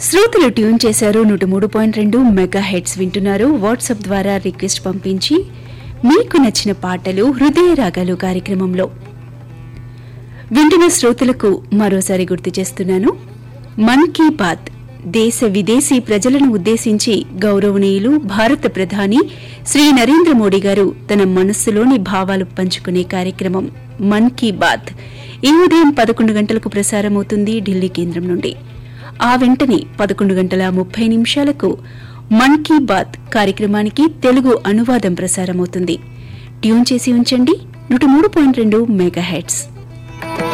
శ్రోతలు ట్యూన్ చేశారు నూట మూడు పాయింట్ రెండు మెగా హెడ్స్ వింటున్నారు వాట్సాప్ ద్వారా రిక్వెస్ట్ పంపించి మీకు నచ్చిన పాటలు హృదయ రాగాలు కార్యక్రమంలో వింటున్న శ్రోతలకు మరోసారి గుర్తు చేస్తున్నాను మన్ కీ బాత్ దేశ విదేశీ ప్రజలను ఉద్దేశించి గౌరవనీయులు భారత ప్రధాని శ్రీ నరేంద్ర మోడీ గారు తన మనస్సులోని భావాలు పంచుకునే కార్యక్రమం మన్ కీ బాత్ ఈ ఉదయం పదకొండు గంటలకు ప్రసారమవుతుంది ఢిల్లీ కేంద్రం నుండి ఆ వెంటనే పదకొండు గంటల ముప్పై నిమిషాలకు మన్ కీ బాత్ కార్యక్రమానికి తెలుగు అనువాదం ప్రసారమవుతుంది ట్యూన్ చేసి ఉంచండి నూట మూడు పాయింట్ రెండు మెగా హెడ్స్